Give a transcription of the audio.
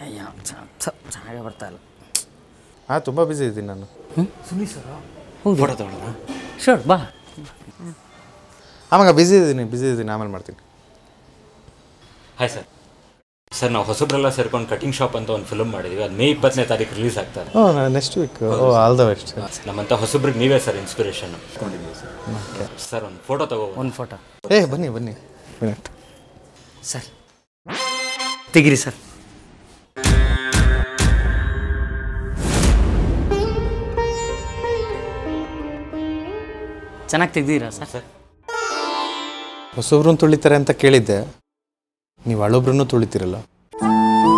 ಅಯ್ಯೋ ಚೆನ್ನಾಗೇ ಬರ್ತಾ ಇಲ್ಲ ಹಾಂ ತುಂಬ ಬ್ಯುಸಿ ಇದ್ದೀನಿ ನಾನು ಹೌದು ಫೋಟೋ ತಗೊಳ್ಳೋಣ ಶೋರ್ ಬಾ ಆಮಾಗ ಬ್ಯುಸಿ ಇದ್ದೀನಿ ಬ್ಯುಸಿ ಇದ್ದೀನಿ ಆಮೇಲೆ ಮಾಡ್ತೀನಿ ಹಾಯ್ ಸರ್ ಸರ್ ನಾವು ಹೊಸಬ್ರೆಲ್ಲ ಸೇರ್ಕೊಂಡು ಕಟಿಂಗ್ ಶಾಪ್ ಅಂತ ಒಂದು ಫಿಲ್ಮ್ ಮಾಡಿದ್ವಿ ಅದು ಮೇ ಇಪ್ಪತ್ತನೇ ತಾರೀಕು ರಿಲೀಸ್ ಆಗ್ತಾರೆ oh next week oh all the best ನಮ್ಮಂಥ ಹೊಸಬ್ರಿಗೆ ನೀವೇ ಸರ್ ಇನ್ಸ್ಪಿರೇಷನ್ ಸರ್ ಒಂದು ಫೋಟೋ ತಗೋ ಒಂದು ಫೋಟೋ ಏ ಬನ್ನಿ ಬನ್ನಿ ಮಿನಿಟ್ ಸರ್ ತೆಗಿರಿ ಸರ್ ಚೆನ್ನಾಗಿ ತೆಗ್ದಿರಾ ಸರ್ ಸರ್ ಹೊಸಬ್ರನ್ನ ತುಳಿತಾರೆ ಅಂತ ಕೇಳಿದ್ದೆ ನೀವು ಹಳೊಬ್ರನ್ನೂ ತುಳಿತೀರಲ್ಲ